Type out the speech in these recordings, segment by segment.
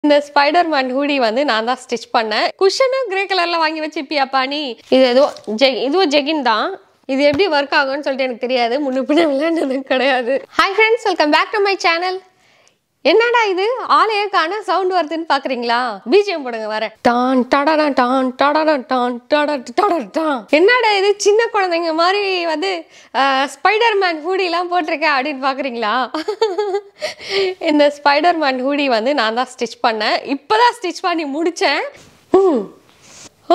இந்த spider man hoodie வந்து நான் தான் ஸ்டிச் பண்ணேன் குஷனும் கிரே கலர்ல வாங்கி வச்சிருப்பியாப்பா நீ இது ஏதோ ஜெ இதுவும் ஜெகின் தான் இது எப்படி ஒர்க் ஆகும்னு சொல்லிட்டு எனக்கு தெரியாது முன்ன பின்ன விளையாண்டது கிடையாது hi friends welcome back to my channel என்னடா இது ஆளையே காண சவுண்ட் வருதுன்னு பாக்குறீங்களா பிஜிஎம் போடுங்க வர டான் டடடா டான் டடடா டான் டடா டடா டான் என்னடா இது சின்ன குழந்தைங்க மாதிரி வந்து ஸ்பைடர் மேன் ஹூடிலாம் போட்டிருக்கேன் அப்படின்னு பாக்குறீங்களா இந்த ஸ்பைடர் மேன் ஹூடி வந்து நான் தான் ஸ்டிச் பண்ணேன் இப்போதான் ஸ்டிச் பண்ணி முடிச்சேன் ம். ஓ.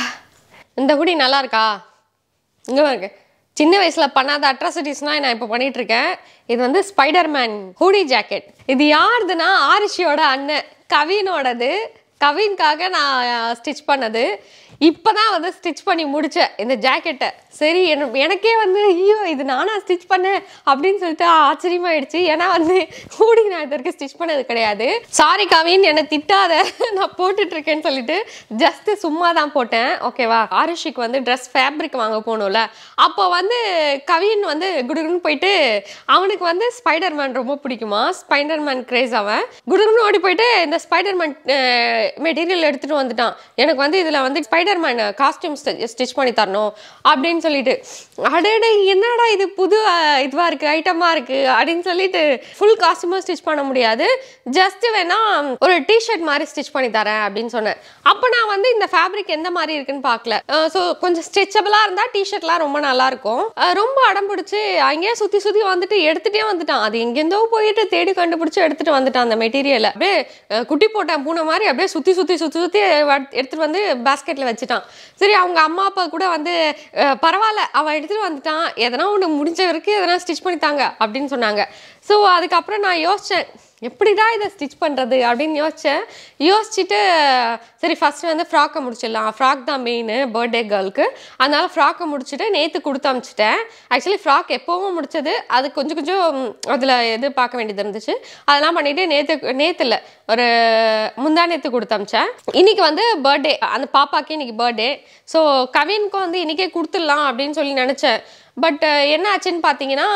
இந்த ஹூடி நல்லா இருக்கா இங்கே பாருங்க சின்ன வயசில் பண்ணாத அட்ராசிட்டிஸ்னால் நான் இப்போ பண்ணிட்டு இருக்கேன் இது வந்து ஸ்பைடர்மேன் ஹூடி ஜாக்கெட் இது யாருதுன்னா ஆரிஷியோட அண்ணன் கவினோடது கவின்காக நான் ஸ்டிச் பண்ணது இப்போ தான் வந்து ஸ்டிச் பண்ணி முடித்தேன் இந்த ஜாக்கெட்டை சரி என எனக்கே வந்து ஐயோ இது நானா ஸ்டிச் பண்ணேன் அப்படின்னு சொல்லிட்டு ஆச்சரியமாயிடுச்சு ஏன்னா வந்து ஹூடி நான் இது வரைக்கும் ஸ்டிச் பண்ணது கிடையாது சாரி கவின் என்னை திட்டாத நான் போட்டுட்டு இருக்கேன்னு சொல்லிட்டு ஜஸ்ட் சும்மா தான் போட்டேன் ஓகேவா ஆரிஷிக்கு வந்து ட்ரெஸ் ஃபேப்ரிக் வாங்க போகணும்ல அப்போ வந்து கவின் வந்து குடுகுன்னு போயிட்டு அவனுக்கு வந்து ஸ்பைடர் மேன் ரொம்ப பிடிக்குமா ஸ்பைடர் மேன் கிரேஸ் அவன் குடுகுன்னு ஓடி போயிட்டு இந்த ஸ்பைடர் மேன் மெட்டீரியல் எடுத்துட்டு வந்துட்டான் எனக்கு வந்து இதில் வந்து ஸ்பைடர் மேன் காஸ்டியூம் ஸ்டிச் பண்ணி தரணும் அப்படின்னு சொல்லிட்டு அடடே என்னடா இது புது அஹ், இதுவா இருக்கு ஐட்டமா இருக்கு அப்படின்னு சொல்லிட்டு ஃபுல் காஸ்டியூமும் ஸ்டிச் பண்ண முடியாது ஜஸ்ட் வேணா ஒரு டிஷர்ட் மாதிரி ஸ்டிச் பண்ணி தரேன் அப்படின்னு சொன்னேன் அப்போ நான் வந்து இந்த ஃபேப்ரிக் எந்த மாதிரி இருக்குன்னு பார்க்கல ஸோ கொஞ்சம் ஸ்ட்ரெச்சபிளா இருந்தா டிஷர்ட்லாம் ரொம்ப நல்லா இருக்கும் அஹ், ரொம்ப அடம் பிடிச்சி அங்கேயே சுத்தி சுத்தி வந்துட்டு எடுத்துட்டே வந்துட்டான் அது எங்கேருந்தோ போயிட்டு தேடி கண்டுபிடிச்சு எடுத்துட்டு வந்துட்டான் அந்த மெட்டீரியலை அப்படியே அஹ், குட்டி போட்டான் பூனை மாதிரி அப்படியே சுத்தி சுத்தி சுத்தி சுத்தி வ- எடுத்துட்டு வந்து பேஸ்கெட்ல வச்சுட்டான் சரி அவங்க அம்மா அப்பா கூட வந்து அஹ், பரவாயில்ல அவன் எடுத்துட்டு வந்துட்டான் எதனா ஒன்று முடிஞ்ச வரைக்கும் எதனா ஸ்டிச் பண்ணித்தாங்க அப்படின்னு சொன்னாங்க ஸோ அதுக்கப்புறம் நான் யோசிச்சேன் எப்படிடா இதை ஸ்டிச் பண்ணுறது அப்படின்னு யோசித்தேன் யோசிச்சுட்டு சரி ஃபஸ்ட்டு வந்து ஃப்ராக்கை முடிச்சிடலாம் ஃப்ராக் தான் மெயின் பர்த்டே கேர்ளுக்கு அதனால ஃப்ராக்கை முடிச்சுட்டு நேற்று கொடுத்து அமிச்சிட்டேன் ஆக்சுவலி ஃப்ராக் எப்போவும் முடிச்சது அது கொஞ்சம் கொஞ்சம் அதில் இது பார்க்க வேண்டியது இருந்துச்சு அதெல்லாம் பண்ணிட்டு நேற்று நேற்று இல்லை ஒரு முந்தா நேற்று கொடுத்து அமிச்சேன் இன்னைக்கு வந்து பர்த்டே அந்த பாப்பாக்கு இன்னைக்கு பர்த்டே ஸோ கவினுக்கும் வந்து இன்னைக்கே கொடுத்துடலாம் அப்படின்னு சொல்லி நினச்சேன் பட் என்ன ஆச்சுன்னு பார்த்தீங்கன்னா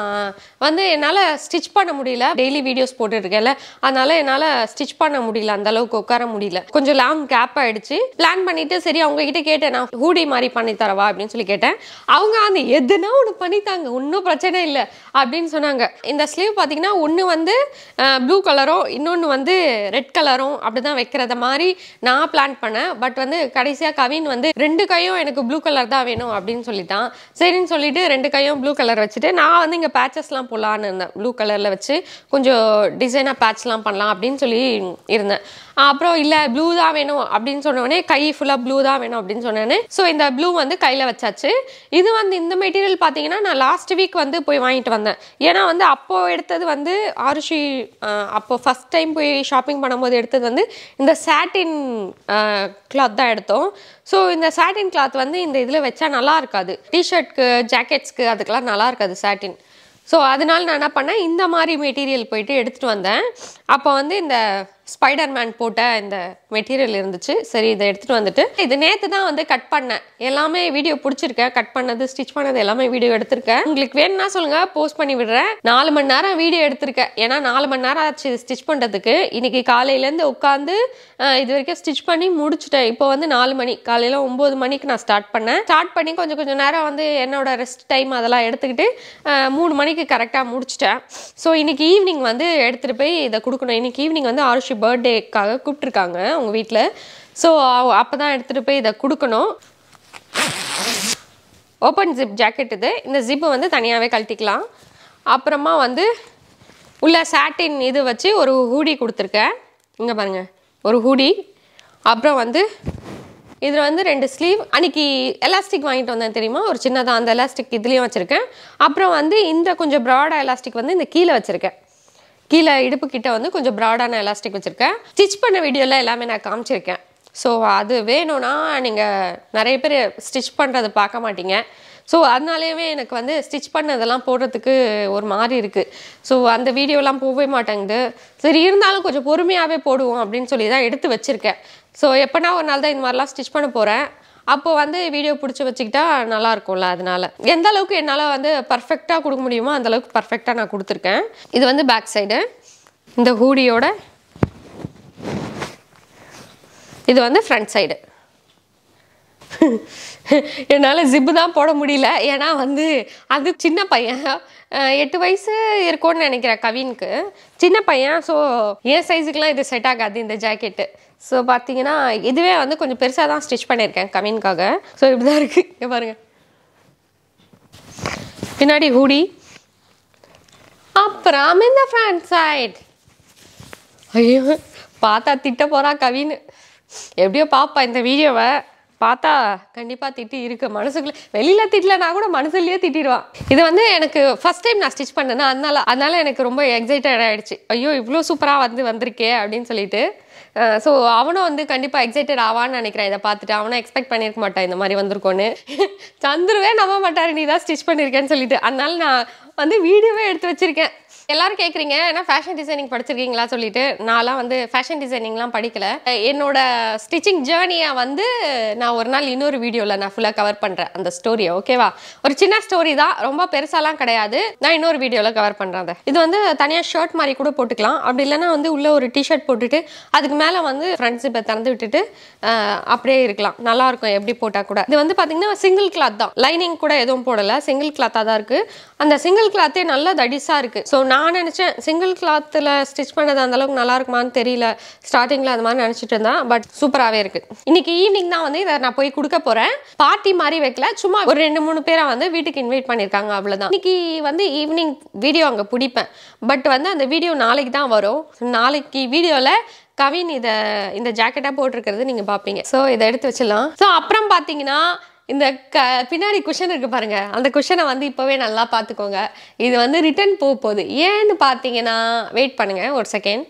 வந்து என்னால் ஸ்டிச் பண்ண முடியல டெய்லி வீடியோஸ் போட்டுருக்கேன்ல அதனால என்னால் ஸ்டிச் பண்ண முடியல அந்த அளவுக்கு உட்கார முடியல கொஞ்சம் லாங் கேப் ஆயிடுச்சு பிளான் பண்ணிட்டு சரி அவங்க கிட்ட கேட்டேன் நான் ஹூடி மாதிரி பண்ணி தரவா அப்படின்னு சொல்லி கேட்டேன் அவங்க அந்த எதுனா ஒன்று பண்ணித்தாங்க ஒன்றும் பிரச்சனை இல்லை அப்படின்னு சொன்னாங்க இந்த ஸ்லீவ் பார்த்தீங்கன்னா ஒன்று வந்து ப்ளூ கலரும் இன்னொன்று வந்து ரெட் கலரும் அப்படிதான் வைக்கிறத மாதிரி நான் பிளான் பண்ணேன் பட் வந்து கடைசியாக கவின் வந்து ரெண்டு கையும் எனக்கு ப்ளூ கலர் தான் வேணும் அப்படின்னு சொல்லிட்டான் சரின்னு சொல்லிட்டு ரெண்டு கையும் ப்ளூ கலர் வச்சுட்டு நான் வந்து இங்கே பேச்சஸ்லாம் போடலான்னு இருந்தேன் ப்ளூ கலரில் வச்சு கொஞ்சம் டிசைனாக பேட்ச்லாம் பண்ணலாம் அப்படின்னு சொல்லி இருந்தேன் அப்புறம் இல்லை ப்ளூ தான் வேணும் அப்படின்னு சொன்னோடனே கை ஃபுல்லாக ப்ளூ தான் வேணும் அப்படின்னு சொன்னேனே ஸோ இந்த ப்ளூ வந்து கையில் வச்சாச்சு இது வந்து இந்த மெட்டீரியல் பார்த்தீங்கன்னா நான் லாஸ்ட் வீக் வந்து போய் வாங்கிட்டு வந்தேன் ஏன்னா வந்து அப்போ எடுத்தது வந்து ஆருஷி அஹ், அப்போ ஃபர்ஸ்ட் டைம் போய் ஷாப்பிங் பண்ணும்போது எடுத்தது வந்து இந்த சாட்டின் கிளாத் தான் எடுத்தோம் ஸோ இந்த சாட்டின் கிளாத் வந்து இந்த இதில் வச்சா நல்லா இருக்காது டிஷர்ட்க்கு ஜாக்கெட்ஸ்க்கு அதுக்கெல்லாம் நல்லா இருக்காது சாட்டின் ஸோ அதனால நான் என்ன பண்ணேன் இந்த மாதிரி மெட்டீரியல் போயிட்டு எடுத்துகிட்டு வந்தேன் அப்போ வந்து இந்த ஸ்பைடர் மேன் போட்ட இந்த மெட்டீரியல் இருந்துச்சு சரி இதை எடுத்துகிட்டு வந்துட்டு இது நேற்று தான் வந்து கட் பண்ணேன் எல்லாமே வீடியோ பிடிச்சிருக்கேன் கட் பண்ணது ஸ்டிச் பண்ணது எல்லாமே வீடியோ எடுத்திருக்கேன் உங்களுக்கு வேணும்னா சொல்லுங்க போஸ்ட் பண்ணி விடுறேன் நாலு மணி நேரம் வீடியோ எடுத்திருக்கேன் ஏன்னா நாலு மணி நேரம் ஆச்சு ஸ்டிச் பண்ணுறதுக்கு இன்னைக்கு காலையிலேருந்து உட்காந்து இது வரைக்கும் ஸ்டிச் பண்ணி முடிச்சிட்டேன் இப்போ வந்து நாலு மணி காலையில் ஒம்பது மணிக்கு நான் ஸ்டார்ட் பண்ணேன் ஸ்டார்ட் பண்ணி கொஞ்சம் கொஞ்சம் நேரம் வந்து என்னோட ரெஸ்ட் டைம் அதெல்லாம் எடுத்துக்கிட்டு அஹ், மூணு மணிக்கு கரெக்டாக முடிச்சிட்டேன் ஸோ இன்னைக்கு ஈவினிங் வந்து எடுத்துகிட்டு போய் இதை கொடுக்கணும் இன்னைக்கு ஈவினிங் வந்து ஆருஷி பர்த்டேக்காக கூப்பிட்ருக்காங்க அவங்க வீட்டில் ஸோ அப்போ தான் எடுத்துகிட்டு போய் இதை கொடுக்கணும் ஓப்பன் ஜிப் ஜாக்கெட் இது இந்த ஜிப்பை வந்து தனியாகவே கழட்டிக்கலாம் அப்புறமா வந்து உள்ள சாட்டின் இது வச்சு ஒரு ஹூடி கொடுத்துருக்கேன் இங்கே பாருங்க ஒரு ஹூடி அப்புறம் வந்து இதில் வந்து ரெண்டு ஸ்லீவ் அன்னைக்கு எலாஸ்டிக் வாங்கிட்டு வந்தேன் தெரியுமா ஒரு சின்னதாக அந்த எலாஸ்டிக் இதுலேயும் வச்சுருக்கேன் அப்புறம் வந்து இந்த கொஞ்சம் ப்ராடாக எலாஸ்டிக் வந்து இந்த கீழே வச்சுருக்கேன் கீழே இடுப்பு கிட்ட வந்து கொஞ்சம் ப்ராடான எலாஸ்டிக் வச்சுருக்கேன் ஸ்டிச் பண்ண வீடியோவில் எல்லாமே நான் காமிச்சிருக்கேன் ஸோ அது வேணும்னா நீங்கள் நிறைய பேர் ஸ்டிச் பண்ணுறது பார்க்க மாட்டீங்க ஸோ அதனாலேயே எனக்கு வந்து ஸ்டிச் பண்ணதெல்லாம் போடுறதுக்கு ஒரு மாதிரி இருக்குது ஸோ அந்த வீடியோலாம் போகவே மாட்டேங்குது சரி இருந்தாலும் கொஞ்சம் பொறுமையாகவே போடுவோம் அப்படின்னு சொல்லி தான் எடுத்து வச்சுருக்கேன் ஸோ எப்போனா ஒரு நாள் தான் இந்த மாதிரிலாம் ஸ்டிச் பண்ண போகிறேன் அப்போ வந்து வீடியோ பிடிச்சி வச்சுக்கிட்டா நல்லா இருக்கும்ல அதனால எந்த அளவுக்கு என்னால் வந்து பர்ஃபெக்டாக கொடுக்க முடியுமோ அந்த அளவுக்கு பர்ஃபெக்டாக நான் கொடுத்துருக்கேன் இது வந்து பேக் சைடு இந்த ஹூடியோட இது வந்து ஃப்ரண்ட் சைடு என்னால் ஜிப்பு தான் போட முடியல ஏன்னா வந்து அது சின்ன பையன் அஹ் எட்டு வயசு இருக்கும்னு நினைக்கிறேன் கவினுக்கு சின்ன பையன் ஸோ என் சைஸுக்கெலாம் இது செட் ஆகாது இந்த ஜாக்கெட்டு ஸோ பார்த்தீங்கன்னா இதுவே வந்து கொஞ்சம் பெருசாக தான் ஸ்டிச் பண்ணியிருக்கேன் கவினுக்காக ஸோ இப்படி தான் இருக்குது இங்க பாருங்க பின்னாடி ஹூடி அப்புறம் இந்த ஃப்ரண்ட் சைட் ஐயோ பார்த்தா திட்ட போறா கவின்னு எப்படியோ பாப்பா இந்த வீடியோவை பார்த்தா கண்டிப்பாக திட்டி இருக்கு மனசுக்குள்ள வெளியில திட்டலனா கூட மனசுலயே திட்டிடுவான் இது வந்து எனக்கு ஃபர்ஸ்ட் டைம் நான் ஸ்டிச் பண்ணேன்னா அதனால அதனால எனக்கு ரொம்ப எக்ஸைட்டட் ஆயிடுச்சு ஐயோ இவ்வளோ சூப்பராக வந்து வந்திருக்கே அப்படின்னு சொல்லிட்டு ஸோ அவனும் வந்து கண்டிப்பாக எக்ஸைட்டட் ஆவான்னு நினைக்கிறேன் இதை பார்த்துட்டு அவனும் எக்ஸ்பெக்ட் பண்ணியிருக்க மாட்டான் இந்த மாதிரி வந்திருக்கோன்னு சந்துருவே நம்ப மாட்டாரு நீ தான் ஸ்டிச் பண்ணியிருக்கேன்னு சொல்லிட்டு அதனால நான் வந்து வீடியோவே எடுத்து வச்சிருக்கேன் எல்லாரும் கேட்குறீங்க ஏன்னா ஃபேஷன் டிசைனிங் படிச்சிருக்கீங்களா சொல்லிட்டு நான்லாம் வந்து ஃபேஷன் டிசைனிங்லாம் படிக்கல என்னோட ஸ்டிச்சிங் ஜேர்னியை வந்து நான் ஒரு நாள் இன்னொரு வீடியோவில் நான் ஃபுல்லாக கவர் பண்ணுறேன் அந்த ஸ்டோரியை ஓகேவா ஒரு சின்ன ஸ்டோரி தான் ரொம்ப பெருசாலாம் கிடையாது நான் இன்னொரு வீடியோவில் கவர் பண்ணுறேன் அதை இது வந்து தனியாக ஷர்ட் மாதிரி கூட போட்டுக்கலாம் அப்படி இல்லைன்னா வந்து உள்ள ஒரு டிஷர்ட் போட்டுட்டு அதுக்கு மேலே வந்து ஃப்ரண்ட்ஸ் இப்போ திறந்து விட்டுட்டு அஹ், அப்படியே இருக்கலாம் நல்லா இருக்கும் எப்படி போட்டால் கூட இது வந்து பார்த்தீங்கன்னா சிங்கிள் கிளாத் தான் லைனிங் கூட எதுவும் போடலை சிங்கிள் கிளாத்தாக தான் இருக்குது அந்த சிங்கிள் கிளாத்தே நல்லா தடிசாக இருக்குது ஸோ நான் நினச்சேன் சிங்கிள் கிளாத்தில் ஸ்டிச் பண்ணது அந்த அளவுக்கு நல்லா இருக்குமான்னு தெரியல ஸ்டார்டிங்கில் அந்த மாதிரி நினச்சிட்டு இருந்தேன் பட் சூப்பராகவே இருக்குது இன்னைக்கு ஈவினிங் தான் வந்து இதை நான் போய் கொடுக்க போகிறேன் பார்ட்டி மாதிரி வைக்கல சும்மா ஒரு ரெண்டு மூணு பேரை வந்து வீட்டுக்கு இன்வைட் பண்ணியிருக்காங்க அவ்வளோதான் இன்னைக்கு வந்து ஈவினிங் வீடியோ அங்கே பிடிப்பேன் பட் வந்து அந்த வீடியோ நாளைக்கு தான் வரும் நாளைக்கு வீடியோவில் கவின் இதை இந்த ஜாக்கெட்டாக போட்டிருக்கிறது நீங்கள் பார்ப்பீங்க ஸோ இதை எடுத்து வச்சிடலாம் ஸோ அப்புறம் பார்த்தீங்கன்னா இந்த க பின்னாடி குஷன் இருக்கு பாருங்க அந்த குஷனை வந்து இப்போவே நல்லா பார்த்துக்கோங்க இது வந்து ரிட்டர்ன் போக போகுது ஏன்னு பார்த்தீங்கன்னா வெயிட் பண்ணுங்க ஒரு செகண்ட்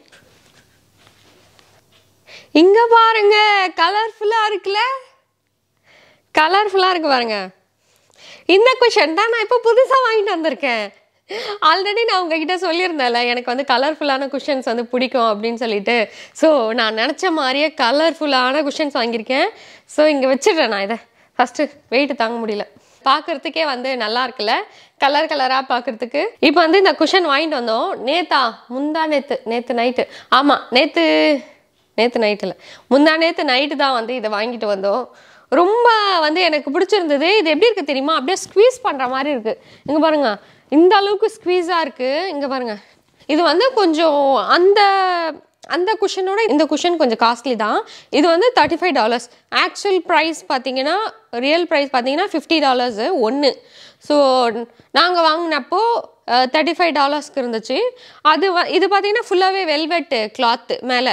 இங்க பாருங்க கலர்ஃபுல்லாக இருக்குல்ல கலர்ஃபுல்லாக இருக்கு பாருங்க இந்த குஷன் தான் நான் இப்போ புதுசாக வாங்கிட்டு வந்திருக்கேன் ஆல்ரெடி நான் உங்ககிட்ட சொல்லியிருந்தேன்ல எனக்கு வந்து கலர்ஃபுல்லான குஷன்ஸ் வந்து பிடிக்கும் அப்படின்னு சொல்லிட்டு ஸோ நான் நினச்ச மாதிரியே கலர்ஃபுல்லான குஷன்ஸ் வாங்கியிருக்கேன் ஸோ இங்கே வச்சிடுறேன் நான் இதை ஃபஸ்ட்டு வெயிட் தாங்க முடியல பார்க்கறதுக்கே வந்து நல்லா இருக்குல்ல கலர் கலராக பார்க்கறதுக்கு இப்போ வந்து இந்த குஷன் வாங்கிட்டு வந்தோம் நேத்தா முந்தா நேத்து நேத்து நைட்டு ஆமாம் நேத்து நேத்து நைட்டில் முந்தா நேத்து நைட்டு தான் வந்து இதை வாங்கிட்டு வந்தோம் ரொம்ப வந்து எனக்கு பிடிச்சிருந்தது இது எப்படி இருக்கு தெரியுமா அப்படியே ஸ்குவீஸ் பண்ணுற மாதிரி இருக்கு இங்கே பாருங்க இந்த அளவுக்கு ஸ்குவீஸாக இருக்கு இங்கே பாருங்க இது வந்து கொஞ்சம் அந்த அந்த குஷனோட இந்த குஷன் கொஞ்சம் காஸ்ட்லி தான் இது வந்து thirty five dollars actual price பார்த்தீங்கன்னா ரியல் ப்ரைஸ் பார்த்தீங்கன்னா ஃபிஃப்டி டாலர்ஸு ஒன்று ஸோ நாங்கள் வாங்கினப்போ தேர்ட்டி ஃபைவ் டாலர்ஸ்க்கு இருந்துச்சு அது வ- இது பார்த்தீங்கன்னா ஃபுல்லாகவே வெல்வெட் கிளாத்து மேலே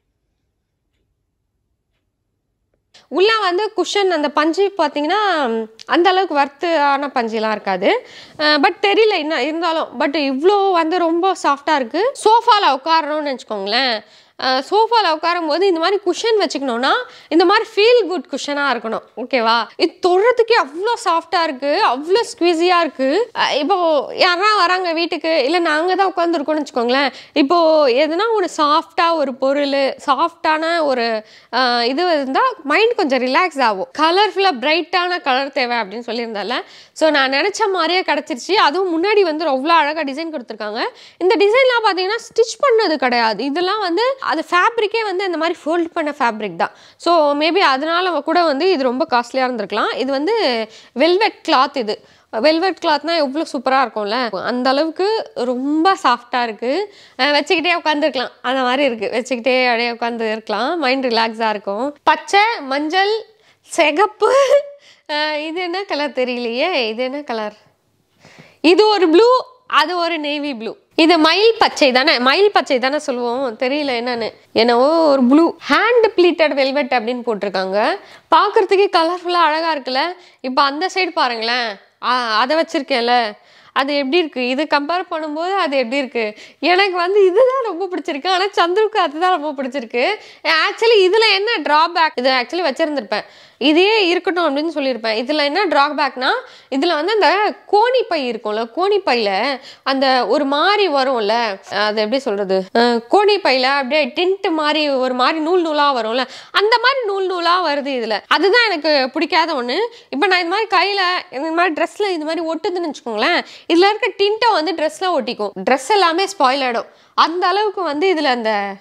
உள்ள வந்து குஷன் அந்த பஞ்சு பார்த்தீங்கன்னா அந்த அளவுக்கு வர்த்தான பஞ்சுலாம் இருக்காது பட் தெரியல இன்னும் இருந்தாலும் பட் இவ்வளோ வந்து ரொம்ப சாஃப்டாக இருக்குது சோஃபாவில் உட்காரணும்னு வச்சுக்கோங்களேன் சோஃபாவில் உட்காரும் போது இந்த மாதிரி குஷன் வச்சுக்கணும்னா இந்த மாதிரி ஃபீல் குட் குஷனாக இருக்கணும் ஓகேவா இது தொடுறதுக்கே அவ்வளோ சாஃப்டாக இருக்குது அவ்வளோ ஸ்குவீஸியாக இருக்குது இப்போ யாரா வராங்க வீட்டுக்கு இல்லை நாங்கள் தான் உட்காந்துருக்கோம்னு வச்சுக்கோங்களேன் இப்போ எதுனா ஒரு சாஃப்டாக ஒரு பொருள் சாஃப்டான ஒரு அஹ், இது இருந்தால் மைண்ட் கொஞ்சம் ரிலாக்ஸ் ஆகும் கலர்ஃபுல்லாக பிரைட்டான கலர் தேவை அப்படின்னு சொல்லியிருந்தால ஸோ நான் நினச்ச மாதிரியே கிடச்சிருச்சு அதுவும் முன்னாடி வந்து அவ்வளோ அழகாக டிசைன் கொடுத்துருக்காங்க இந்த டிசைன்லாம் பார்த்தீங்கன்னா ஸ்டிச் பண்ணது கிடையாது இதெல்லாம் வந்து அது ஃபேப்ரிக்கே வந்து இந்த மாதிரி ஃபோல்ட் பண்ண ஃபேப்ரிக் தான் ஸோ மேபி அதனால கூட வந்து இது ரொம்ப காஸ்ட்லியாக இருந்திருக்கலாம் இது வந்து வெல்வெட் கிளாத் இது வெல்வெட் கிளாத்னா எவ்வளோ சூப்பராக இருக்கும்ல அந்த அளவுக்கு ரொம்ப சாஃப்டாக இருக்குது வச்சுக்கிட்டே உட்காந்துருக்கலாம் அந்த மாதிரி இருக்குது வச்சுக்கிட்டே அப்படியே உட்காந்து இருக்கலாம் மைண்ட் ரிலாக்ஸாக இருக்கும் பச்சை மஞ்சள் சிகப்பு அஹ் இது என்ன கலர் தெரியலையே இது என்ன கலர் இது ஒரு ப்ளூ அது ஒரு நேவி ப்ளூ இது மயில் பச்சை தானே மயில் பச்சை தானே சொல்லுவோம் தெரியல என்னன்னு என்னவோ ஒரு ப்ளூ ஹேண்ட் ப்ளீட்டட் வெல்வெட் அப்படின்னு போட்டிருக்காங்க பார்க்கறதுக்கே கலர்ஃபுல்லாக அழகாக இருக்குல்ல இப்போ அந்த சைடு பாருங்களேன் ஆ, அதை வச்சிருக்கேன்ல அது எப்படி இருக்கு இது கம்பேர் பண்ணும்போது அது எப்படி இருக்கு எனக்கு வந்து இதுதான் ரொம்ப பிடிச்சிருக்கு ஆனால் சந்துருக்கு அதுதான் ரொம்ப பிடிச்சிருக்கு ஆக்சுவலி இதில் என்ன ட்ராபேக் இது ஆக்சுவலி வச்சிருந்திருப்பேன் இதே இருக்கட்டும் அப்படின்னு சொல்லியிருப்பேன் இதில் என்ன ட்ராபேக்னா இதில் வந்து அந்த கோணி பை இருக்கும்ல கோணி பையில அந்த ஒரு மாதிரி வரும்ல அது எப்படி சொல்றது அஹ் கோணி பையில அப்படியே டிண்ட் மாதிரி ஒரு மாதிரி நூல் நூலா வரும்ல அந்த மாதிரி நூல் நூலா வருது இதுல அதுதான் எனக்கு பிடிக்காத ஒண்ணு இப்போ நான் இந்த மாதிரி கையில இந்த மாதிரி ட்ரெஸ்ல இந்த மாதிரி ஒட்டுதுன்னு வச்சுக்கோங்களேன் இதுல இருக்க டிண்ட்டை வந்து ட்ரெஸ்ல ஒட்டிக்கும் ட்ரெஸ் எல்லாமே ஸ்பாயில் ஆயிடும் அந்த அளவுக்கு வந்து இதுல அந்த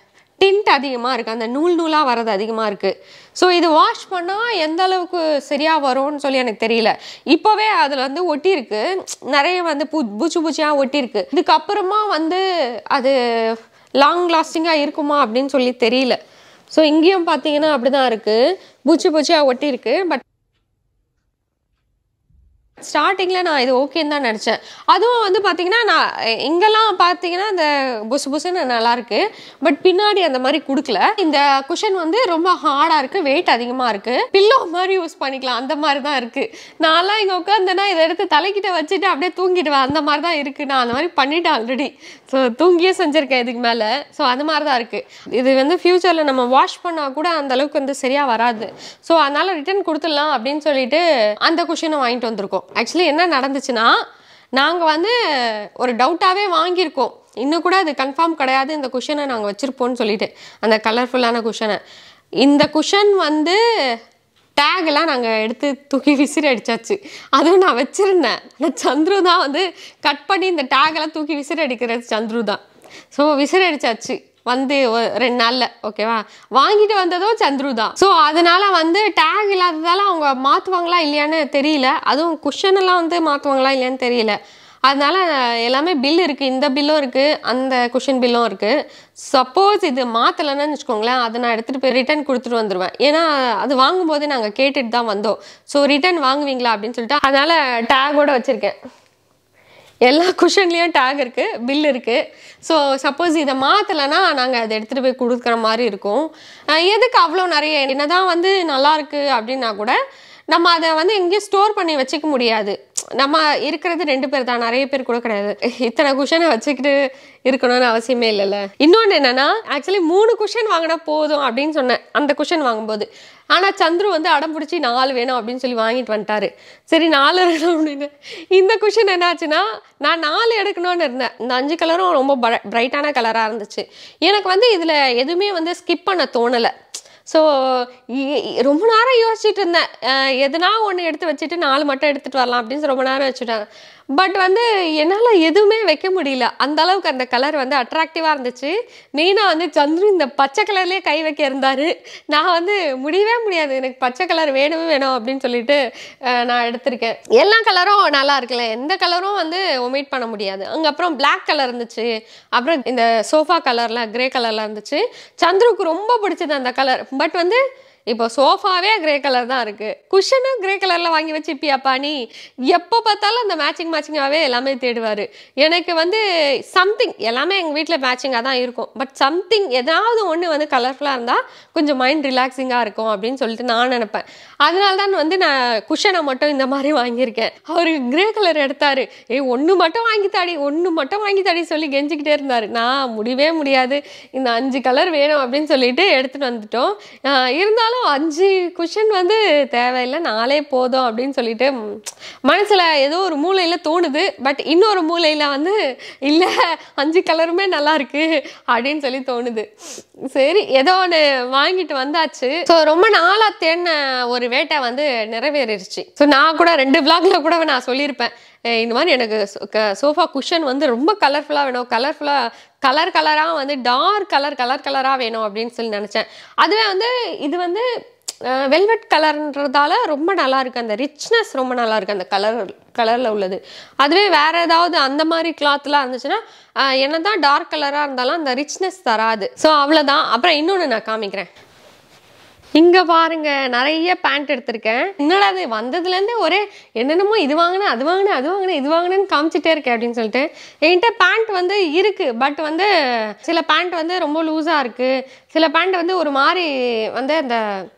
டிண்ட் அதிகமாக இருக்குது அந்த நூல் நூலாக வர்றது அதிகமாக இருக்குது ஸோ இது வாஷ் பண்ணால் எந்த அளவுக்கு சரியாக வரும்னு சொல்லி எனக்கு தெரியல இப்போவே அதில் வந்து ஒட்டியிருக்கு நிறைய வந்து பூ பூச்சி பூச்சியாக ஒட்டியிருக்கு இதுக்கப்புறமா வந்து அது லாங் லாஸ்டிங்காக இருக்குமா அப்படின்னு சொல்லி தெரியல ஸோ இங்கேயும் பார்த்தீங்கன்னா அப்படி தான் இருக்குது பூச்சி பூச்சியாக ஒட்டியிருக்கு பட் ஸ்டார்டிங்கில் நான் இது ஓகேன்னு தான் நினச்சேன் அதுவும் வந்து பார்த்தீங்கன்னா நான் இங்கெல்லாம் பார்த்தீங்கன்னா இந்த புசு புசுன்னு நல்லா இருக்கு பட் பின்னாடி அந்த மாதிரி கொடுக்கல இந்த குஷன் வந்து ரொம்ப ஹார்டாக இருக்குது வெயிட் அதிகமாக இருக்குது பில்லோ மாதிரி யூஸ் பண்ணிக்கலாம் அந்த மாதிரி தான் இருக்குது நான்லாம் இங்கே உட்காந்தேன்னா இதை எடுத்து தலைக்கிட்ட வச்சுட்டு அப்படியே தூங்கிடுவேன் அந்த மாதிரி தான் இருக்குது நான் அந்த மாதிரி பண்ணிட்டேன் ஆல்ரெடி ஸோ தூங்கியே செஞ்சுருக்கேன் இதுக்கு மேலே ஸோ அந்த மாதிரி தான் இருக்குது இது வந்து ஃப்யூச்சரில் நம்ம வாஷ் பண்ணால் கூட அந்த அளவுக்கு வந்து சரியாக வராது ஸோ அதனால் ரிட்டர்ன் கொடுத்துடலாம் அப்படின்னு சொல்லிட்டு அந்த குஷனை வாங்கிட்டு வந்திருக்கோம் ஆக்சுவலி என்ன நடந்துச்சுன்னா நாங்கள் வந்து ஒரு டவுட்டாகவே வாங்கியிருக்கோம் இன்னும் கூட அது கன்ஃபார்ம் கிடையாது இந்த குஷனை நாங்கள் வச்சுருப்போம்னு சொல்லிட்டு அந்த கலர்ஃபுல்லான குஷனை இந்த குஷன் வந்து டேக்லாம் நாங்கள் எடுத்து தூக்கி விசிறி அடிச்சாச்சு அதுவும் நான் வச்சுருந்தேன் ஆனால் சந்துரு தான் வந்து கட் பண்ணி இந்த டேகெல்லாம் தூக்கி விசிறி அடிக்கிறது சந்துரு தான் ஸோ விசிறி அடிச்சாச்சு வந்து ஒரு ரெண்டு நாளில் ஓகேவா வாங்கிட்டு வந்ததும் சந்துரு தான் ஸோ அதனால வந்து டேக் இல்லாததால அவங்க மாற்றுவாங்களா இல்லையான்னு தெரியல அதுவும் குஷன் எல்லாம் வந்து மாற்றுவாங்களா இல்லையான்னு தெரியல அதனால எல்லாமே பில் இருக்குது இந்த பில்லும் இருக்குது அந்த குஷன் பில்லும் இருக்குது சப்போஸ் இது மாற்றலைன்னு வச்சுக்கோங்களேன் அதை நான் எடுத்துகிட்டு போய் ரிட்டர்ன் கொடுத்துட்டு வந்துடுவேன் ஏன்னா அது வாங்கும்போதே நாங்கள் கேட்டுட்டு தான் வந்தோம் ஸோ ரிட்டர்ன் வாங்குவீங்களா அப்படின்னு சொல்லிட்டு அதனால் டேகோட வச்சுருக்கேன் எல்லா குஷன்லேயும் டேக் இருக்குது பில் இருக்குது ஸோ சப்போஸ் இதை மாற்றலைன்னா நாங்கள் அதை எடுத்துகிட்டு போய் கொடுக்குற மாதிரி இருக்கும் அஹ் எதுக்கு அவ்வளோ நிறைய என்னதான் வந்து நல்லா இருக்கு அப்படின்னா கூட நம்ம அதை வந்து எங்கேயும் ஸ்டோர் பண்ணி வச்சுக்க முடியாது நம்ம இருக்கிறது ரெண்டு பேர் தான் நிறைய பேர் கூட கிடையாது இத்தனை குஷனை வச்சுக்கிட்டு இருக்கணும்னு அவசியமே இல்லைல்ல இன்னொன்று என்னன்னா ஆக்சுவலி மூணு குஷன் வாங்கினா போதும் அப்படின்னு சொன்னேன் அந்த குஷன் வாங்கும்போது ஆனால் சந்துரு வந்து அடம் பிடிச்சி நாலு வேணும் அப்படின்னு சொல்லி வாங்கிட்டு வந்துட்டாரு சரி நாலு வேணும் அப்படின்னு இந்த குஷன் என்னாச்சுன்னா நான் நாலு எடுக்கணும்னு இருந்தேன் இந்த அஞ்சு கலரும் ரொம்ப பிரைட்டான கலராக இருந்துச்சு எனக்கு வந்து இதில் எதுவுமே வந்து ஸ்கிப் பண்ண தோணலை ஸோ ரொம்ப நேரம் யோசிச்சுட்டு இருந்தேன் அஹ் எதுனா ஒன்று எடுத்து வச்சுட்டு நாலு மட்டும் எடுத்துகிட்டு வரலாம் அப்படின்னு ரொம்ப நேரம் வச்சுட்டேன் பட் வந்து என்னால் எதுவுமே வைக்க முடியல அந்த அளவுக்கு அந்த கலர் வந்து அட்ராக்டிவாக இருந்துச்சு மெயினாக வந்து சந்துரு இந்த பச்சை கலர்லேயே கை வைக்க இருந்தார் நான் வந்து முடியவே முடியாது எனக்கு பச்சை கலர் வேணுமே வேணும் அப்படின்னு சொல்லிட்டு அஹ், நான் எடுத்திருக்கேன் எல்லா கலரும் நல்லா இருக்குல்ல எந்த கலரும் வந்து ஒமிட் பண்ண முடியாது அங்கே அப்புறம் பிளாக் கலர் இருந்துச்சு அப்புறம் இந்த சோஃபா கலரில் கிரே கலரில் இருந்துச்சு சந்துருக்கு ரொம்ப பிடிச்சது அந்த கலர் பட் வந்து இப்போ சோஃபாவே கிரே கலர் தான் இருக்கு குஷனும் கிரே கலர்ல வாங்கி வச்சுப்பியாப்பா நீ எப்போ பார்த்தாலும் அந்த மேட்சிங் மேட்சிங்காகவே எல்லாமே தேடுவார் எனக்கு வந்து சம்திங் எல்லாமே எங்கள் வீட்டில் மேட்சிங்காக தான் இருக்கும் பட் சம்திங் ஏதாவது ஒன்று வந்து கலர்ஃபுல்லாக இருந்தால் கொஞ்சம் மைண்ட் ரிலாக்ஸிங்காக இருக்கும் அப்படின்னு சொல்லிட்டு நான் நினைப்பேன் அதனால தான் வந்து நான் குஷனை மட்டும் இந்த மாதிரி வாங்கியிருக்கேன் அவர் கிரே கலர் எடுத்தாரு ஏய் ஒன்று மட்டும் வாங்கி தாடி ஒன்று மட்டும் வாங்கி தாடி சொல்லி கெஞ்சிக்கிட்டே இருந்தார் நான் முடியவே முடியாது இந்த அஞ்சு கலர் வேணும் அப்படின்னு சொல்லிட்டு எடுத்துட்டு வந்துட்டோம் ஆஹ் இருந்தாலும் அஞ்சு குஷன் வந்து தேவையில்லை நாளே போதும் அப்படின்னு சொல்லிட்டு ம், மனசுல ஏதோ ஒரு மூலையில தோணுது பட் இன்னொரு மூலையில வந்து இல்லை அஞ்சு கலருமே நல்லா இருக்கு அப்படின்னு சொல்லி தோணுது சரி ஏதோ ஒன்று வாங்கிட்டு வந்தாச்சு ஸோ ரொம்ப நாளா தேடின ஒரு வேட்டை வந்து நிறைவேறிடுச்சு ஸோ நான் கூட ரெண்டு பிளாக்ல கூட நான் சொல்லியிருப்பேன் அஹ் இந்த மாதிரி எனக்கு சோஃபா குஷன் வந்து ரொம்ப கலர்ஃபுல்லாக வேணும் கலர்ஃபுல்லாக கலர் கலராக வந்து டார்க் கலர் கலர் கலராக வேணும் அப்படின்னு சொல்லி நினச்சேன் அதுவே வந்து இது வந்து வெல்வெட் கலர்ன்றதால ரொம்ப நல்லா இருக்கு அந்த ரிச்னஸ் ரொம்ப நல்லா இருக்கு அந்த கலர் கலரில் உள்ளது அதுவே வேற ஏதாவது அந்த மாதிரி கிளாத்லாம் இருந்துச்சுன்னா அஹ் என்னதான் டார்க் கலராக இருந்தாலும் அந்த ரிச்னஸ் தராது ஸோ அவ்வளோதான் அப்புறம் இன்னொன்று நான் காமிக்கிறேன் இங்க பாருங்க நிறைய பேண்ட் எடுத்திருக்கேன் என்னடா அது வந்ததுலேருந்தே ஒரே என்னென்னமோ இது வாங்கினேன் அது வாங்கினேன் அது வாங்கினேன் இது வாங்கினேன்னு காமிச்சிட்டே இருக்கேன் அப்படின்னு சொல்லிட்டு என்கிட்ட பேண்ட் வந்து இருக்கு பட் வந்து சில பேண்ட் வந்து ரொம்ப லூஸாக இருக்கு சில பேண்ட் வந்து ஒரு மாதிரி வந்து அந்த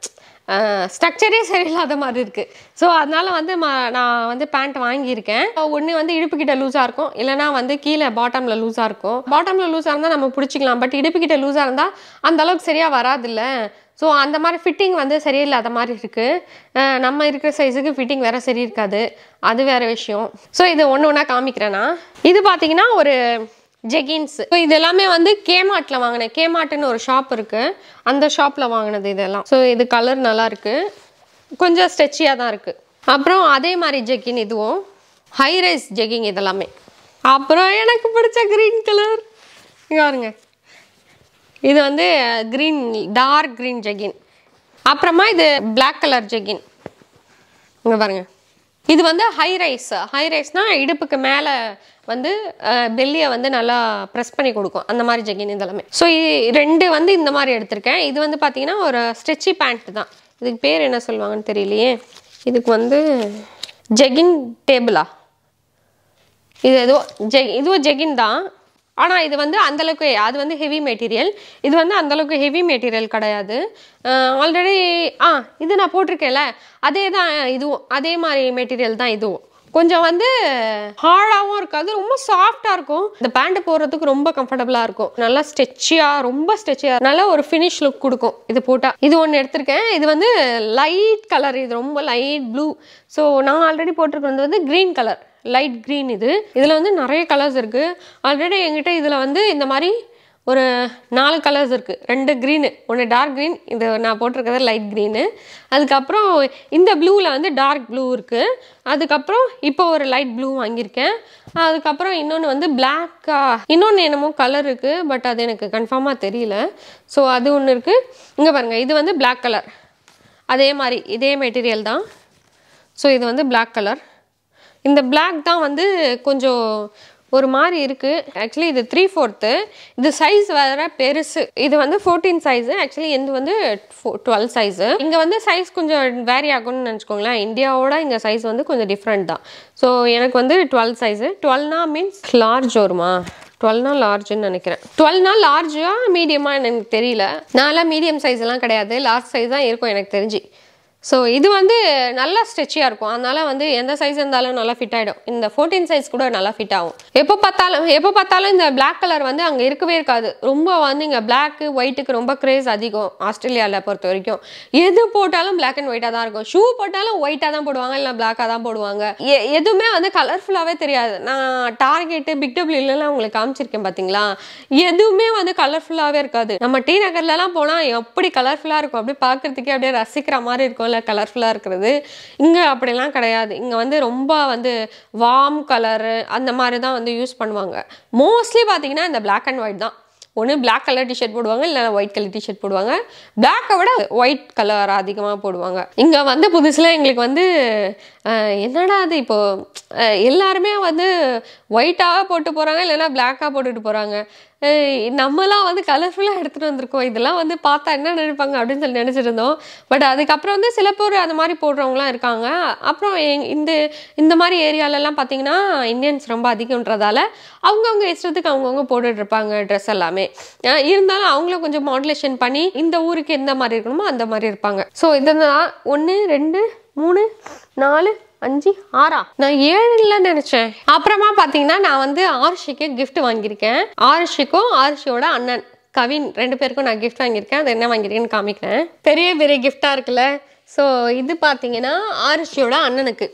ஸ்ட்ரக்சரே சரியில்லாத மாதிரி இருக்கு ஸோ அதனால வந்து ம- நான் வந்து பேண்ட் வாங்கியிருக்கேன் ஒன்று வந்து இடுப்பு கிட்ட லூஸாக இருக்கும் இல்லைனா வந்து கீழே பாட்டமில் லூஸாக இருக்கும் பாட்டமில் லூஸாக இருந்தால் நம்ம பிடிச்சிக்கலாம் பட் இடுப்பு கிட்ட லூஸாக இருந்தால் அந்த அளவுக்கு சரியாக வராதுல்ல ஸோ அந்த மாதிரி ஃபிட்டிங் வந்து சரியில்லாத மாதிரி இருக்குது நம்ம இருக்கிற சைஸுக்கு ஃபிட்டிங் வேற சரி இருக்காது அது வேற விஷயம் ஸோ இது ஒன்று ஒன்றா காமிக்கிறேன்னா இது பார்த்தீங்கன்னா ஒரு ஜெகின்ஸ் ஸோ இது எல்லாமே வந்து கேமார்ட்டில் வாங்கினேன் கேமார்ட்னு ஒரு ஷாப் இருக்குது அந்த ஷாப்பில் வாங்கினது இதெல்லாம் ஸோ இது கலர் நல்லா இருக்குது கொஞ்சம் ஸ்ட்ரெச்சியாக தான் இருக்குது அப்புறம் அதே மாதிரி ஜெகின் இதுவும் ஹை ரைஸ் ஜெகிங் இதெல்லாமே அப்புறம் எனக்கு பிடிச்ச க்ரீன் கலர் இங்க பாருங்க இது வந்து க்ரீன் டார்க் க்ரீன் ஜெகின் அப்புறமா இது Black கலர் ஜெகின் இங்கே பாருங்க இது வந்து ஹை ரைஸ் ஹை ரைஸ்னால் இடுப்புக்கு மேலே வந்து பெல்லியை வந்து நல்லா ப்ரெஸ் பண்ணி கொடுக்கும் அந்த மாதிரி ஜெகின் இதெல்லாமே ஸோ ரெண்டு வந்து இந்த மாதிரி எடுத்திருக்கேன் இது வந்து பார்த்தீங்கன்னா ஒரு ஸ்ட்ரெச்சி பேண்ட் தான் இதுக்கு பேர் என்ன சொல்லுவாங்கன்னு தெரியலையே இதுக்கு வந்து ஜெகின் டேபிளா இது ஏதோ ஜெ இதுவும் ஜெகின் தான் ஆனால் இது வந்து அந்தளவுக்கு அது வந்து ஹெவி மெட்டீரியல் இது வந்து அந்தளவுக்கு ஹெவி மெட்டீரியல் கிடையாது ஆல்ரெடி ஆ இது நான் போட்டிருக்கேன்ல அதே தான் இதுவும் அதே மாதிரி மெட்டீரியல் தான் இதுவும் கொஞ்சம் வந்து ஹார்டாகவும் இருக்காது ரொம்ப சாஃப்டாக இருக்கும் இந்த பேண்ட் போடுறதுக்கு ரொம்ப கம்ஃபர்டபுளாக இருக்கும் நல்லா ஸ்ட்ரெச்சியாக ரொம்ப ஸ்ட்ரெச்சியாக நல்ல ஒரு ஃபினிஷ் லுக் கொடுக்கும் இது போட்டால் இது ஒன்று எடுத்திருக்கேன் இது வந்து லைட் கலர் இது ரொம்ப லைட் ப்ளூ ஸோ நான் ஆல்ரெடி போட்டிருக்கிறது வந்து க்ரீன் கலர் லைட் க்ரீன் இது இதில் வந்து நிறைய கலர்ஸ் இருக்குது ஆல்ரெடி என்கிட்ட இதில் வந்து இந்த மாதிரி ஒரு நாலு கலர்ஸ் இருக்குது ரெண்டு க்ரீனு ஒன்று டார்க் க்ரீன் இது நான் போட்டிருக்கிறது லைட் க்ரீனு அதுக்கப்புறம் இந்த ப்ளூவில் வந்து டார்க் ப்ளூ இருக்குது அதுக்கப்புறம் இப்போ ஒரு லைட் ப்ளூ வாங்கியிருக்கேன் அதுக்கப்புறம் இன்னொன்று வந்து பிளாக்கா இன்னொன்று என்னமோ கலர் இருக்குது பட் அது எனக்கு கன்ஃபார்மாக தெரியல ஸோ அது ஒன்று இருக்குது இங்கே பாருங்கள் இது வந்து Black கலர் அதே மாதிரி இதே மெட்டீரியல் தான் ஸோ இது வந்து Black கலர் இந்த Black தான் வந்து கொஞ்சம் ஒரு மாதிரி இருக்குது ஆக்சுவலி இது த்ரீ ஃபோர்த்து இது சைஸ் வேற பெருசு இது வந்து ஃபோர்டீன் சைஸு ஆக்சுவலி இது வந்து டுவெல் சைஸு இங்கே வந்து சைஸ் கொஞ்சம் வேரி ஆகும்னு நினச்சிக்கோங்களேன் இந்தியாவோட இங்கே சைஸ் வந்து கொஞ்சம் டிஃப்ரெண்ட் தான் ஸோ எனக்கு வந்து டுவெல் சைஸு டுவெல்னா மீன்ஸ் லார்ஜ் வருமா டுவெல்னா லார்ஜ்னு நினைக்கிறேன் டுவெல்னா லார்ஜா மீடியமா எனக்கு தெரியல நான்லாம் மீடியம் சைஸ் எல்லாம் கிடையாது லார்ஜ் சைஸ் தான் இருக்கும் எனக்கு தெரிஞ்சு ஸோ இது வந்து நல்லா ஸ்ட்ரெச்சியாக இருக்கும் அதனால வந்து எந்த சைஸ் இருந்தாலும் நல்லா ஃபிட் ஆகிடும் இந்த ஃபோர்டீன் சைஸ் கூட நல்லா ஃபிட் ஆகும் எப்போ பார்த்தாலும் எப்போ பார்த்தாலும் இந்த Black கலர் வந்து அங்கே இருக்கவே இருக்காது ரொம்ப வந்து இங்கே பிளாக்கு ஒயிட்டுக்கு ரொம்ப கிரேஸ் அதிகம் ஆஸ்திரேலியாவில் பொறுத்த வரைக்கும் எது போட்டாலும் Black அண்ட் ஒயிட்டாக தான் இருக்கும் ஷூ போட்டாலும் ஒயிட்டாக தான் போடுவாங்க இல்லை பிளாக்காக தான் போடுவாங்க எ- எதுவுமே வந்து கலர்ஃபுல்லாகவே தெரியாது நான் டார்கெட்டு பிக் டபிள்யூலாம் உங்களுக்கு காமிச்சிருக்கேன் பார்த்தீங்களா எதுவுமே வந்து கலர்ஃபுல்லாகவே இருக்காது நம்ம டி நகர்லலாம் போனால் எப்படி கலர்ஃபுல்லாக இருக்கும் அப்படியே பார்க்கறதுக்கே அப்படியே ரசிக்கிற மாதிரி இருக்கும்ல கலர்ஃபுல்லாக இருக்கிறது இங்கே அப்படிலாம் கிடையாது இங்கே வந்து ரொம்ப வந்து வார்ம் கலரு அந்த மாதிரி தான் வந்து யூஸ் பண்ணுவாங்க மோஸ்ட்லி பார்த்தீங்கன்னா இந்த Black அண்ட் ஒயிட் தான் ஒன்று Black கலர் டிஷர்ட் போடுவாங்க இல்லை ஒயிட் கலர் டிஷர்ட் போடுவாங்க பிளாக்கை விட ஒயிட் கலர் அதிகமாக போடுவாங்க இங்கே வந்து புதுசில் எங்களுக்கு வந்து அஹ், என்னடா அது இப்போ அஹ், எல்லாருமே வந்து ஒயிட்டாக போட்டு போகிறாங்க இல்லைன்னா பிளாக்காக போட்டுட்டு போகிறாங்க நம்மலாம் வந்து கலர்ஃபுல்லாக எடுத்துகிட்டு வந்திருக்கோம் இதெல்லாம் வந்து பார்த்தா என்ன நினைப்பாங்க அப்படின்னு சொல்லி நினச்சிட்டு இருந்தோம் பட் அதுக்கப்புறம் வந்து சில பேர் அந்த மாதிரி போடுறவங்களாம் இருக்காங்க அப்புறம் எங்- இந்த இந்த மாதிரி ஏரியாலலாம் பார்த்தீங்கன்னா இந்தியன்ஸ் ரொம்ப அதிகம்ன்றதால அவங்கவுங்க இஷ்டத்துக்கு அவங்கவுங்க போட்டுட்டு இருப்பாங்க ட்ரெஸ் எல்லாமே அஹ் இருந்தாலும் அவங்கள கொஞ்சம் மாடுலேஷன் பண்ணி இந்த ஊருக்கு எந்த மாதிரி இருக்கணுமோ அந்த மாதிரி இருப்பாங்க ஸோ இதுதான் ஒன்று ரெண்டு மூணு நாலு அஞ்சு ஆறா நான் ஏழுல நினைச்சேன் அப்புறமா பாத்தீங்கன்னா நான் வந்து ஆர்ஷிக்கு gift வாங்கியிருக்கேன் ஆர்ஷிக்கும் ஆர்ஷியோட அண்ணன் கவின் ரெண்டு பேருக்கும் நான் gift வாங்கியிருக்கேன் அது என்ன வாங்கியிருக்கேன்னு காமிக்கிறேன் பெரிய பெரிய gift-ஆ இருக்குல்ல ஸோ இது பார்த்தீங்கன்னா ஆர்ஷியோட அண்ணனுக்கு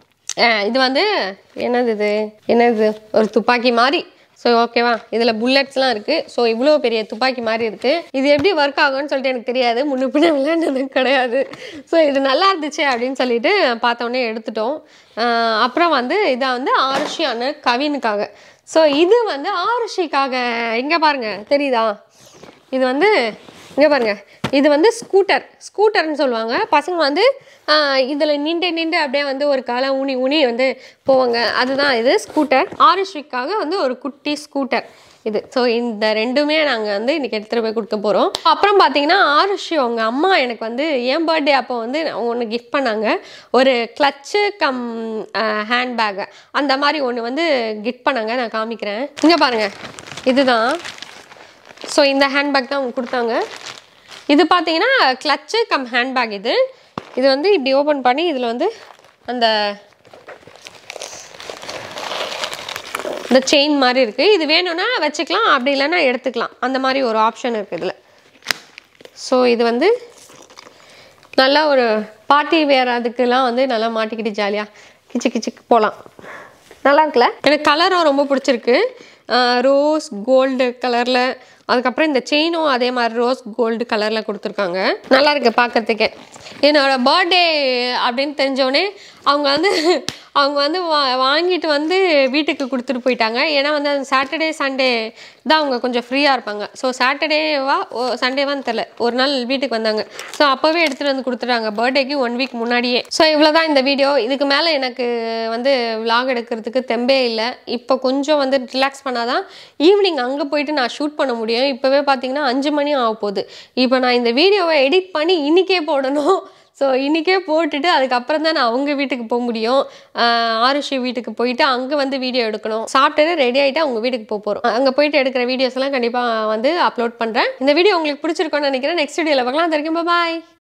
அஹ் இது வந்து என்னது இது என்னது ஒரு துப்பாக்கி மாதிரி ஸோ ஓகேவா இதில் புல்லட்ஸ்லாம் இருக்குது ஸோ இவ்வளோ பெரிய துப்பாக்கி மாதிரி இருக்குது இது எப்படி ஒர்க் ஆகும்னு சொல்லிட்டு எனக்கு தெரியாது முன்ன பின்ன விளையாண்டது கிடையாது ஸோ இது நல்லா இருந்துச்சு அப்படின்னு சொல்லிட்டு பார்த்தோன்னே எடுத்துட்டோம் அஹ் அப்புறம் வந்து இதை வந்து ஆருஷி அண்ணன் கவினுக்காக ஸோ இது வந்து ஆருஷிக்காக இங்கே பாருங்க தெரியுதா இது வந்து இங்கே பாருங்க இது வந்து ஸ்கூட்டர் ஸ்கூட்டர்னு சொல்லுவாங்க பசங்க வந்து இதில் நின்று நின்று அப்படியே வந்து ஒரு காலை ஊனி ஊனி வந்து போவாங்க அதுதான் இது ஸ்கூட்டர் ஆரிஷ்விக்காக வந்து ஒரு குட்டி ஸ்கூட்டர் இது ஸோ இந்த ரெண்டுமே நாங்கள் வந்து இன்னைக்கு எடுத்துகிட்டு போய் கொடுக்க போகிறோம் அப்புறம் பார்த்தீங்கன்னா ஆருஷி அவங்க அம்மா எனக்கு வந்து என் பர்த்டே அப்போ வந்து ஒன்று கிஃப்ட் பண்ணாங்க ஒரு கிளச்சு கம் ஹேண்ட்பேக் அந்த மாதிரி ஒன்று வந்து கிஃப்ட் பண்ணாங்க நான் காமிக்கிறேன் இங்கே பாருங்கள் இதுதான் ஸோ இந்த ஹேண்ட்பேக் தான் அவங்க கொடுத்தாங்க இது பார்த்தீங்கன்னா கிளச்சு கம் ஹேண்ட்பேக் இது இது வந்து இப்படி ஓப்பன் பண்ணி இதில் வந்து அந்த இந்த செயின் மாதிரி இருக்குது இது வேணும்னா வச்சுக்கலாம் அப்படி இல்லைன்னா எடுத்துக்கலாம் அந்த மாதிரி ஒரு ஆப்ஷன் இருக்குது இதில் ஸோ இது வந்து நல்லா ஒரு பார்ட்டி வேர் அதுக்கெல்லாம் வந்து நல்லா மாட்டிக்கிட்டு ஜாலியாக கிச்சு கிச்சுக்கு போகலாம் நல்லா இருக்குல்ல எனக்கு கலரும் ரொம்ப பிடிச்சிருக்கு ரோஸ் கோல்டு கலரில் அதுக்கப்புறம் இந்த செயினும் அதே மாதிரி ரோஸ் கோல்டு கலரில் கொடுத்துருக்காங்க நல்லா இருக்கு பார்க்கறதுக்கே என்னோட பர்த்டே அப்படின்னு தெரிஞ்சோடனே அவங்க வந்து அவங்க வந்து வா வாங்கிட்டு வந்து வீட்டுக்கு கொடுத்துட்டு போயிட்டாங்க ஏன்னா வந்து அந்த சாட்டர்டே சண்டே தான் அவங்க கொஞ்சம் ஃப்ரீயாக இருப்பாங்க ஸோ சாட்டர்டேவா சண்டேவான்னு தெரில ஒரு நாள் வீட்டுக்கு வந்தாங்க ஸோ அப்போவே எடுத்துகிட்டு வந்து கொடுத்துட்டாங்க பர்த்டேக்கு ஒன் வீக் முன்னாடியே ஸோ இவ்வளோ தான் இந்த வீடியோ இதுக்கு மேலே எனக்கு வந்து vlog எடுக்கிறதுக்கு தெம்பே இல்லை இப்போ கொஞ்சம் வந்து ரிலாக்ஸ் பண்ணாதான் ஈவினிங் அங்கே போயிட்டு நான் ஷூட் பண்ண முடியும் இப்போவே பார்த்தீங்கன்னா அஞ்சு மணி ஆக போகுது இப்போ நான் இந்த வீடியோவை எடிட் பண்ணி இன்றைக்கே போடணும் ஸோ இன்றைக்கே போட்டுட்டு அதுக்கப்புறம் தான் நான் அவங்க வீட்டுக்கு போக முடியும் ஆஹ் ஆருஷி வீட்டுக்கு போயிட்டு அங்கே வந்து வீடியோ எடுக்கணும் சாப்பிட்டுட்டு ரெடி ஆகிட்டு அவங்க வீட்டுக்கு போக போகிறோம் அங்கே போயிட்டு எடுக்கிற வீடியோஸ் எல்லாம் கண்டிப்பாக வந்து அப்லோட் பண்ணுறேன் இந்த வீடியோ உங்களுக்கு பிடிச்சிருக்கோன்னு நினைக்கிறேன் நெக்ஸ்ட் வீடியோவில் பார்க்கலாம் அது வரைக்கும் பாய்